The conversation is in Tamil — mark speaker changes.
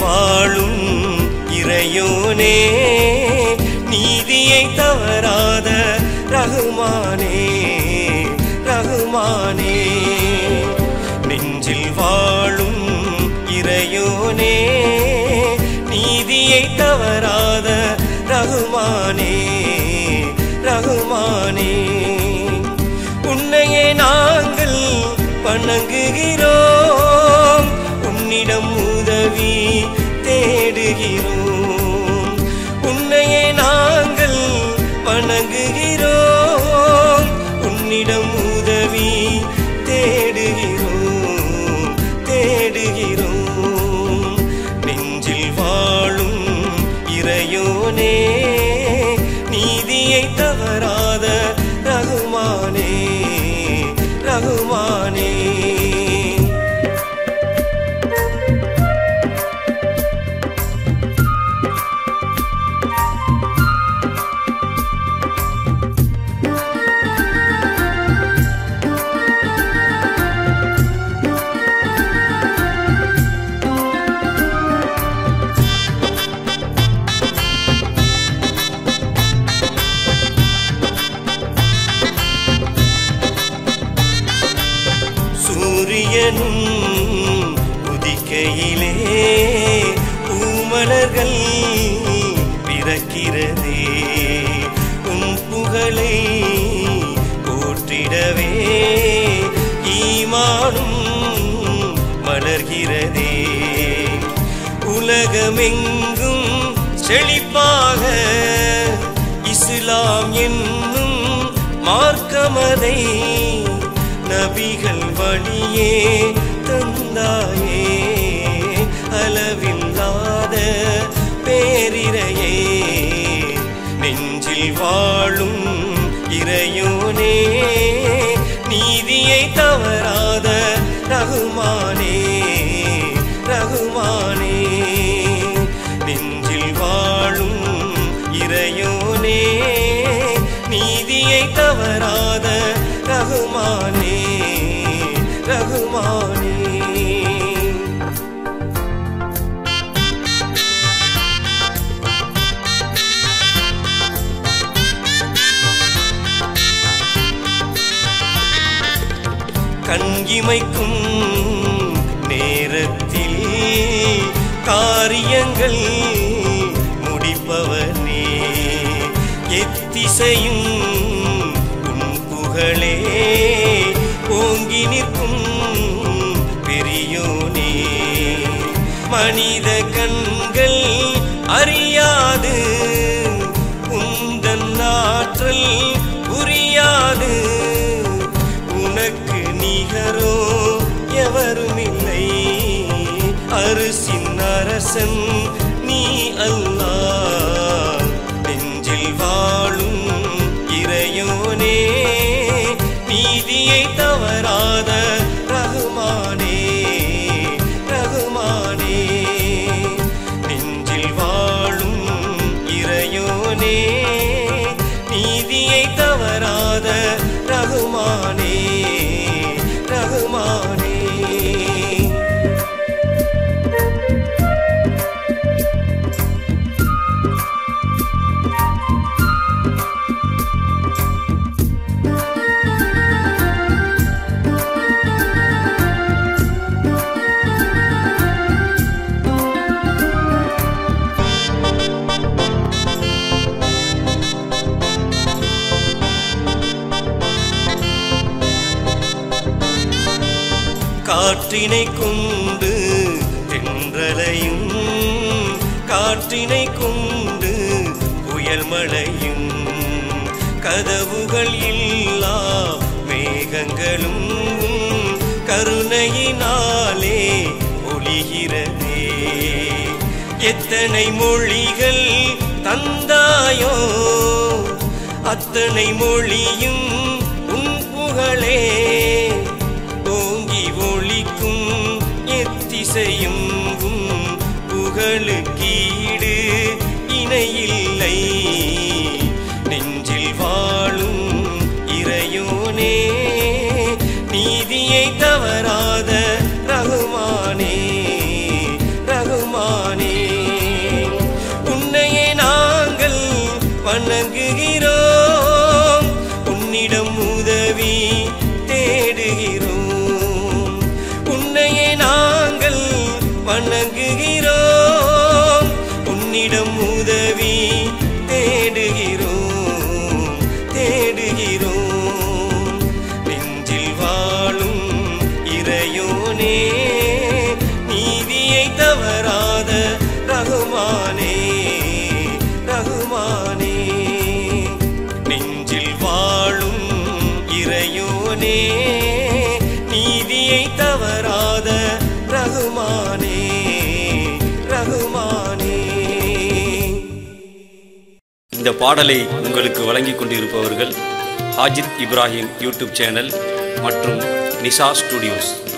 Speaker 1: வாழும் இறையோனே நீதியை தவறாத ரகுமானே ரகுமானே நெஞ்சில் வாழும் இறையோனே நீதியை தவறாத ரகுமானே ரகுமானே உன்னையே நாங்கள் வணங்குகிறோம் உன்னிடம் உதவி தேடுகிறோம் உன்னையே நாங்கள் வணங்குகிறோம் உன்னிடம் உதவி தேடுகிறோம் தேடுகிறோம் நெஞ்சில் வாழும் இறையோனே நீதியை தவறாத ரகுமானே ரகுமானே சூரியனும் உதிக்கையிலே பூமலர்கள் பிறக்கிறதே உன் புகழை போற்றிடவே ஈமானும் மலர்கிறதே உலகமெங்கும் செழிப்பாக இஸ்லாம் என்னும் மார்க்கமதை நபிகள் வழியே தந்தாயே அளவில்லாத பேரிரையே நெஞ்சில் வாழும் இறையோனே நீதியை தவறாத ரகுமானே ரகுமானே நெஞ்சில் வாழும் இறையோனே நீதியை தவறாத ரகுமானே ரகுமானே கண்கிமைக்கும் நேரத்தில் காரியங்கள் முடிப்பவனே எத்திசையும் உன் புகழே ஓங்கி நிற்கும் பெரியோனே மனித கண்கள் அறியாது உந்தன் ஆற்றல் புரியாது உனக்கு நிகரோ எவருமில்லை அரிசின் அரசன் நீ அல்லாஹ் நெஞ்சில் வாழும் இறையோனே நீதியை தவறாத ரகுமானே ரகுமானே நெஞ்சில் வாழும் இறையோனே நீதியை தவறாத ரகுமானே ரகுமானே காற்றினை கொண்டு தென்றலையும் காற்றினை கொண்டு புயல் மழையும் கதவுகள் இல்லா மேகங்களும் கருணையினாலே ஒளிகிறதே எத்தனை மொழிகள் தந்தாயோ அத்தனை மொழியும் உன் புகழே ஓங்கி ஒளிக்கும் எத்திசையும் உன் புகழுக்கீடு இணையில்லை நெஞ்சில் வாழும் இறையோனே நீதியை தவறாத ரகுமானே ரகுமானே ரஹ்மானே நீதியை தவறாத ரகுமானே ரகுமானே
Speaker 2: இந்த பாடலை உங்களுக்கு வழங்கிக் கொண்டிருப்பவர்கள் ஹாஜித் இப்ராஹிம் யூடியூப் சேனல் மற்றும் நிசா ஸ்டுடியோஸ்